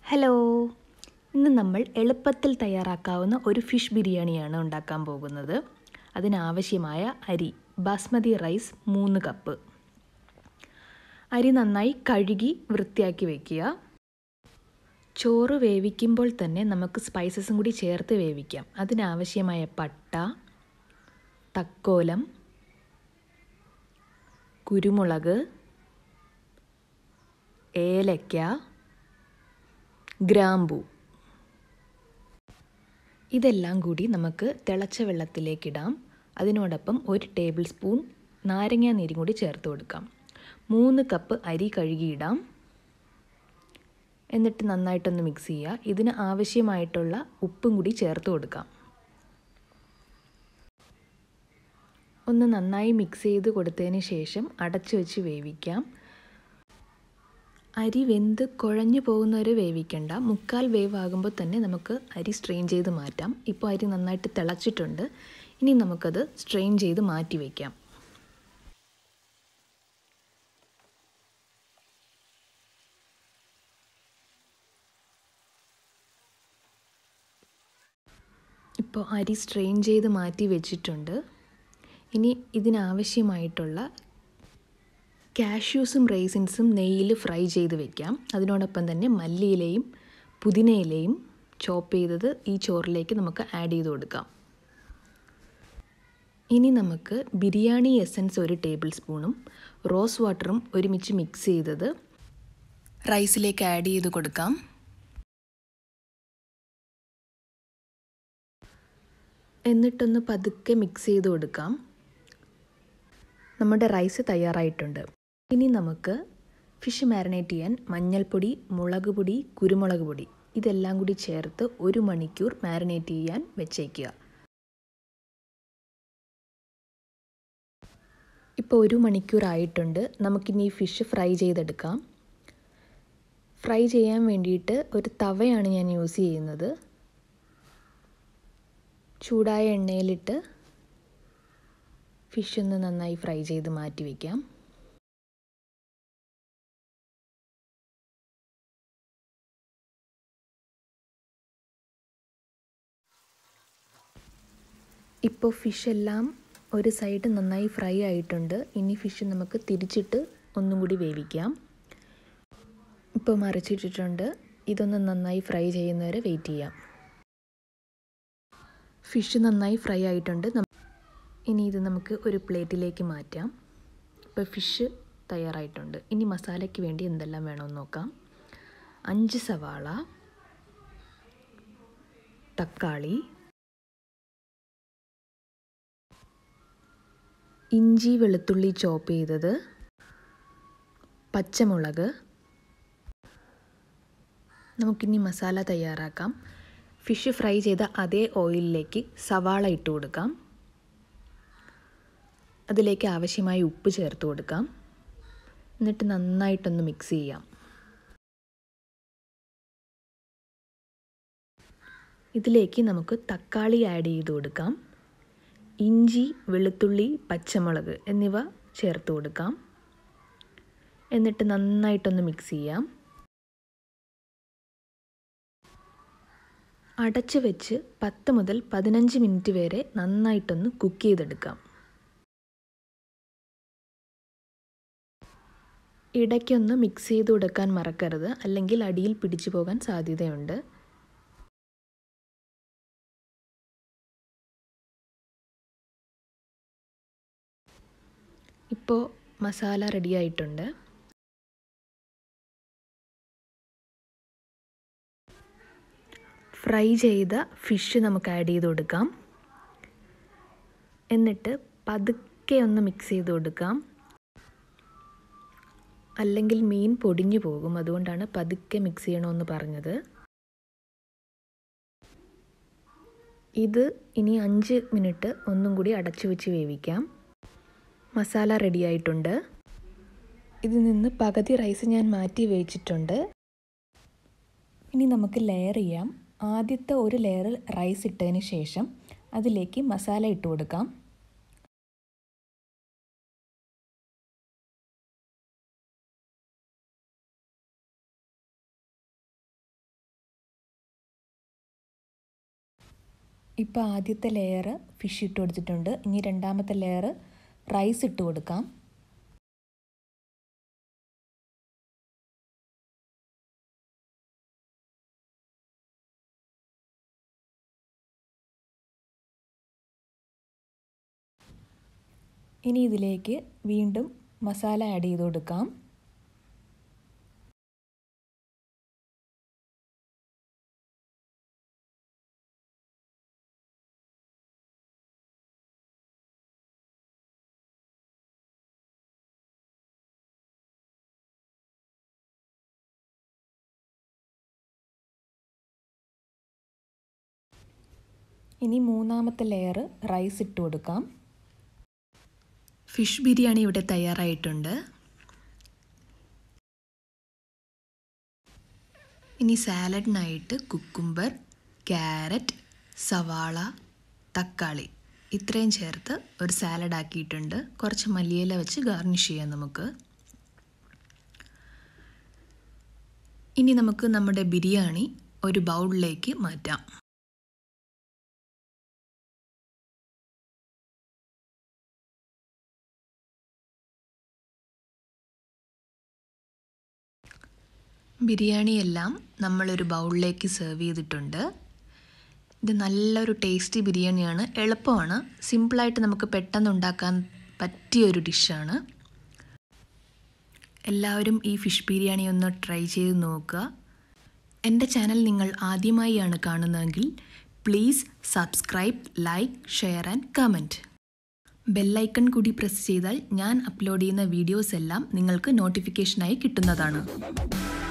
hello ഇന്ന് നമ്മൾ എളുപ്പത്തിൽ തയ്യാറാക്കാവുന്ന ഒരു ഫിഷ് ബിരിയാണിയാണ് ഉണ്ടാക്കാൻ പോകുന്നത് അതിനാവശ്യമായ അരി ബാസ്മതി റൈസ് മൂന്ന് കപ്പ് അരി നന്നായി കഴുകി വൃത്തിയാക്കി വയ്ക്കുക ചോറ് വേവിക്കുമ്പോൾ തന്നെ നമുക്ക് സ്പൈസസും കൂടി ചേർത്ത് വേവിക്കാം അതിനാവശ്യമായ പട്ട തക്കോലം കുരുമുളക് ഏലക്ക ഗ്രാമ്പു ഇതെല്ലാം കൂടി നമുക്ക് തിളച്ച വെള്ളത്തിലേക്കിടാം അതിനോടൊപ്പം ഒരു ടേബിൾ സ്പൂൺ നാരങ്ങ നീരും കൂടി ചേർത്ത് കൊടുക്കാം മൂന്ന് കപ്പ് അരി കഴുകിയിടാം എന്നിട്ട് നന്നായിട്ടൊന്ന് മിക്സ് ചെയ്യുക ഇതിന് ആവശ്യമായിട്ടുള്ള ഉപ്പും കൂടി ചേർത്ത് കൊടുക്കാം ഒന്ന് നന്നായി മിക്സ് ചെയ്ത് കൊടുത്തതിന് ശേഷം അടച്ചു വെച്ച് വേവിക്കാം അരി വെന്ത് കുഴഞ്ഞു പോകുന്നവരെ വേവിക്കണ്ട മുക്കാൽ വേവാകുമ്പോൾ തന്നെ നമുക്ക് അരി സ്ട്രെയിൻ ചെയ്ത് മാറ്റാം ഇപ്പോൾ അരി നന്നായിട്ട് തിളച്ചിട്ടുണ്ട് ഇനി നമുക്കത് സ്ട്രെയിൻ ചെയ്ത് മാറ്റി വയ്ക്കാം ഇപ്പോൾ അരി സ്ട്രെയിൻ ചെയ്ത് മാറ്റി വെച്ചിട്ടുണ്ട് ഇനി ഇതിനാവശ്യമായിട്ടുള്ള കാഷ്യൂസും റേസിൻസും നെയ്യിൽ ഫ്രൈ ചെയ്ത് വെക്കാം അതിനോടൊപ്പം തന്നെ മല്ലിയിലയും പുതിനയിലയും ചോപ്പ് ചെയ്തത് ഈ ചോറിലേക്ക് നമുക്ക് ആഡ് ചെയ്ത് കൊടുക്കാം ഇനി നമുക്ക് ബിരിയാണി എസൻസ് ഒരു ടേബിൾ സ്പൂണും റോസ് വാട്ടറും ഒരുമിച്ച് മിക്സ് ചെയ്തത് റൈസിലേക്ക് ആഡ് ചെയ്ത് കൊടുക്കാം എന്നിട്ടൊന്ന് പതുക്കെ മിക്സ് ചെയ്ത് കൊടുക്കാം നമ്മുടെ റൈസ് തയ്യാറായിട്ടുണ്ട് ഇനി നമുക്ക് ഫിഷ് മാരിനേറ്റ് ചെയ്യാൻ മഞ്ഞൾപ്പൊടി മുളക് പൊടി കുരുമുളക് പൊടി ഇതെല്ലാം കൂടി ചേർത്ത് ഒരു മണിക്കൂർ മാരിനേറ്റ് ചെയ്യാൻ വെച്ചേക്കുക ഇപ്പോൾ ഒരു മണിക്കൂർ ആയിട്ടുണ്ട് നമുക്കിനി ഫിഷ് ഫ്രൈ ചെയ്തെടുക്കാം ഫ്രൈ ചെയ്യാൻ വേണ്ടിയിട്ട് ഒരു തവയാണ് ഞാൻ യൂസ് ചെയ്യുന്നത് ചൂടായ എണ്ണയിലിട്ട് ഫിഷ് ഒന്ന് നന്നായി ഫ്രൈ ചെയ്ത് മാറ്റി വയ്ക്കാം ഇപ്പോൾ ഫിഷ് എല്ലാം ഒരു സൈഡ് നന്നായി ഫ്രൈ ആയിട്ടുണ്ട് ഇനി ഫിഷ് നമുക്ക് തിരിച്ചിട്ട് ഒന്നും കൂടി വേവിക്കാം ഇപ്പോൾ മറിച്ചിട്ടിട്ടുണ്ട് ഇതൊന്ന് നന്നായി ഫ്രൈ ചെയ്യുന്നവരെ വെയിറ്റ് ചെയ്യാം ഫിഷ് നന്നായി ഫ്രൈ ആയിട്ടുണ്ട് ഇനി ഇത് നമുക്ക് ഒരു പ്ലേറ്റിലേക്ക് മാറ്റാം ഇപ്പോൾ ഫിഷ് തയ്യാറായിട്ടുണ്ട് ഇനി മസാലയ്ക്ക് വേണ്ടി എന്തെല്ലാം വേണമെന്ന് നോക്കാം അഞ്ച് സവാള തക്കാളി ഇഞ്ചി വെളുത്തുള്ളി ചോപ്പ് ചെയ്തത് പച്ചമുളക് നമുക്കിനി മസാല തയ്യാറാക്കാം ഫിഷ് ഫ്രൈ ചെയ്ത അതേ ഓയിലിലേക്ക് സവാള ഇട്ട് കൊടുക്കാം അതിലേക്ക് ആവശ്യമായ ഉപ്പ് ചേർത്ത് കൊടുക്കാം എന്നിട്ട് നന്നായിട്ടൊന്ന് മിക്സ് ചെയ്യാം ഇതിലേക്ക് നമുക്ക് തക്കാളി ആഡ് ചെയ്ത് കൊടുക്കാം ഇഞ്ചി വെളുത്തുള്ളി പച്ചമുളക് എന്നിവ ചേർത്ത് കൊടുക്കാം എന്നിട്ട് നന്നായിട്ടൊന്ന് മിക്സ് ചെയ്യാം അടച്ചു വെച്ച് പത്ത് മുതൽ പതിനഞ്ച് മിനിറ്റ് വരെ നന്നായിട്ടൊന്ന് കുക്ക് ചെയ്തെടുക്കാം ഇടയ്ക്കൊന്ന് മിക്സ് ചെയ്ത് കൊടുക്കാൻ മറക്കരുത് അല്ലെങ്കിൽ അടിയിൽ പിടിച്ചു പോകാൻ സാധ്യതയുണ്ട് ഇപ്പോൾ മസാല റെഡി ആയിട്ടുണ്ട് ഫ്രൈ ചെയ്ത ഫിഷ് നമുക്ക് ആഡ് ചെയ്ത് കൊടുക്കാം എന്നിട്ട് പതുക്കെ ഒന്ന് മിക്സ് ചെയ്ത് കൊടുക്കാം അല്ലെങ്കിൽ മീൻ പൊടിഞ്ഞു പോകും അതുകൊണ്ടാണ് പതുക്കെ മിക്സ് ചെയ്യണമെന്ന് പറഞ്ഞത് ഇത് ഇനി അഞ്ച് മിനിറ്റ് ഒന്നും കൂടി അടച്ചു വെച്ച് വേവിക്കാം മസാല റെഡി ആയിട്ടുണ്ട് ഇതിൽ നിന്ന് പകുതി റൈസ് ഞാൻ മാറ്റി വെച്ചിട്ടുണ്ട് ഇനി നമുക്ക് ലെയർ ചെയ്യാം ആദ്യത്തെ ഒരു ലെയർ റൈസ് ഇട്ടതിന് ശേഷം അതിലേക്ക് മസാല ഇട്ട് കൊടുക്കാം ഇപ്പോൾ ആദ്യത്തെ ലെയർ ഫിഷ് ഇട്ട് കൊടുത്തിട്ടുണ്ട് ഇനി രണ്ടാമത്തെ ലെയർ റൈസ് ഇട്ട് കൊടുക്കാം ഇനി ഇതിലേക്ക് വീണ്ടും മസാല ആഡ് ചെയ്ത് കൊടുക്കാം ഇനി മൂന്നാമത്തെ ലെയർ റൈസ് ഇട്ട് കൊടുക്കാം ഫിഷ് ബിരിയാണി ഇവിടെ തയ്യാറായിട്ടുണ്ട് ഇനി സാലഡിനായിട്ട് കുക്കുംബർ ക്യാരറ്റ് സവാള തക്കാളി ഇത്രയും ചേർത്ത് ഒരു സാലഡ് ആക്കിയിട്ടുണ്ട് കുറച്ച് മല്ലിയില വെച്ച് ഗാർണിഷ് ചെയ്യാം നമുക്ക് ഇനി നമുക്ക് നമ്മുടെ ബിരിയാണി ഒരു ബൗളിലേക്ക് മാറ്റാം ബിരിയാണിയെല്ലാം നമ്മളൊരു ബൗളിലേക്ക് സെർവ് ചെയ്തിട്ടുണ്ട് ഇത് നല്ലൊരു ടേസ്റ്റി ബിരിയാണിയാണ് എളുപ്പമാണ് സിമ്പിളായിട്ട് നമുക്ക് പെട്ടെന്ന് ഉണ്ടാക്കാൻ പറ്റിയൊരു ഡിഷാണ് എല്ലാവരും ഈ ഫിഷ് ബിരിയാണി ഒന്ന് ട്രൈ ചെയ്ത് നോക്കുക എൻ്റെ ചാനൽ നിങ്ങൾ ആദ്യമായാണ് കാണുന്നതെങ്കിൽ please subscribe like share and comment bell icon കൂടി പ്രസ് ചെയ്താൽ ഞാൻ അപ്ലോഡ് ചെയ്യുന്ന വീഡിയോസ് എല്ലാം നിങ്ങൾക്ക് നോട്ടിഫിക്കേഷനായി കിട്ടുന്നതാണ്